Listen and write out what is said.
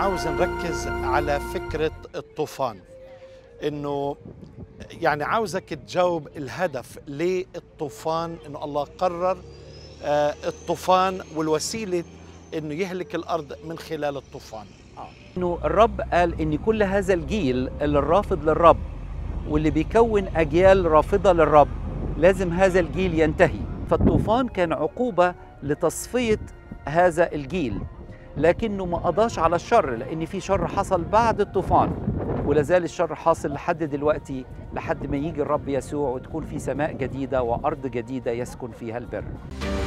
عاوز نركز على فكرة الطوفان انه يعني عاوزك تجاوب الهدف ليه الطوفان انه الله قرر آه، الطوفان والوسيلة انه يهلك الارض من خلال الطوفان انه الرب قال ان كل هذا الجيل اللي الرافض للرب واللي بيكون اجيال رافضه للرب لازم هذا الجيل ينتهي فالطوفان كان عقوبه لتصفيه هذا الجيل لكنه ما قضاش على الشر لان في شر حصل بعد الطوفان ولا زال الشر حاصل لحد دلوقتي لحد ما يجي الرب يسوع وتكون في سماء جديده وارض جديده يسكن فيها البر